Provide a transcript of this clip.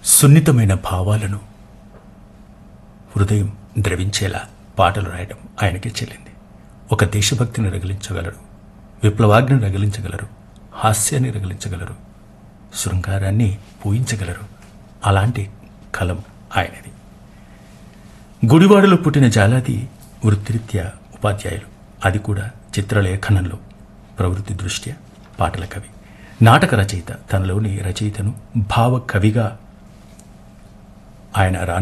సున్నితమైన భావాలను హృదయం ద్రవించేలా పాటలు రాయడం ఆయనకే చెల్లింది ఒక దేశభక్తిని రగిలించగలరు విప్లవాగ్ని రగిలించగలరు హాస్యాన్ని రగిలించగలరు శృంగారాన్ని పూయించగలరు అలాంటి కలం ఆయనది గుడివాడలో పుట్టిన జాలాది వృత్తిరీత్యా ఉపాధ్యాయులు అది కూడా చిత్రలేఖనంలో ప్రవృత్తి దృష్ట్యా పాటల కవి నాటక రచయిత తనలోని రచయితను భావ కవిగా ఆయన రా